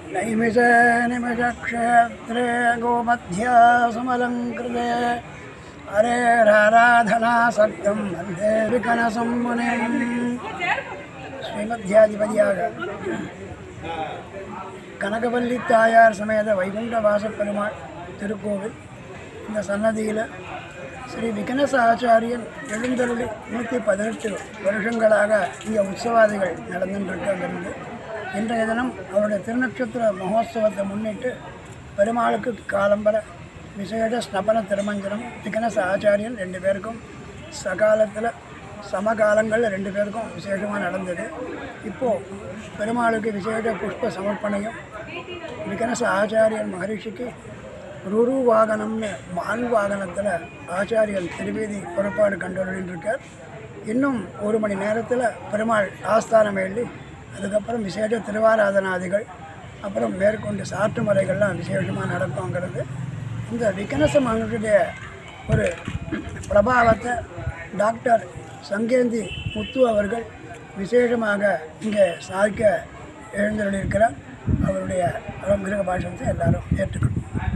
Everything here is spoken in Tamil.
नैमिष निमिषक्षेत्रे गोमध्या समलङ्कृते हरेराराधनासक्तं वन्दे विकनसं मुनिम् ஸ்ரீமத்தியாதிபதியாக கனகவல்லி தாயார் சமேத வைகுண்ட வாசப்பெருமாள் திருக்கோவில் இந்த சன்னதியில் ஸ்ரீ விகனச ஆச்சாரியன் எழுந்தருளி நூற்றி பதினெட்டு வருஷங்களாக இங்கே உற்சவாதிகள் நடந்துட்டுருக்காங்கிறது இன்றைய தினம் அவருடைய திருநட்சத்திர மகோத்சவத்தை முன்னிட்டு பெருமாளுக்கு காலம்பர விசேஷ ஸ்னபன திருமஞ்சனம் விகனச ஆச்சாரியன் ரெண்டு பேருக்கும் சகாலத்தில் சமகாலங்களில் ரெண்டு பேருக்கும் விசேஷமாக நடந்தது இப்போது பெருமாளுக்கு விசேஷ புஷ்ப சமர்ப்பணையும் விகனச ஆச்சாரியன் மகரிஷிக்கு ருரு வாகனம்னு மான் வாகனத்தில் ஆச்சாரியன் திருவேதி புறப்பாடு கண்டுள்ளின்னு இருக்கார் இன்னும் ஒரு மணி நேரத்தில் பெருமாள் ஆஸ்தானம் எழுதி அதுக்கப்புறம் விசேஷ திருவாராதனாதிகள் அப்புறம் மேற்கொண்டு சாற்று முறைகள்லாம் விசேஷமாக நடக்குங்கிறது இந்த விகனச மகனுடைய ஒரு பிரபாவத்தை டாக்டர் சங்கேந்தி முத்து அவர்கள் விசேஷமாக இங்கே சாதிக்க எழுந்தருளியிருக்கிறார் அவருடைய அனுகிரக பாஷத்தை எல்லாரும் ஏற்றுக்கணும்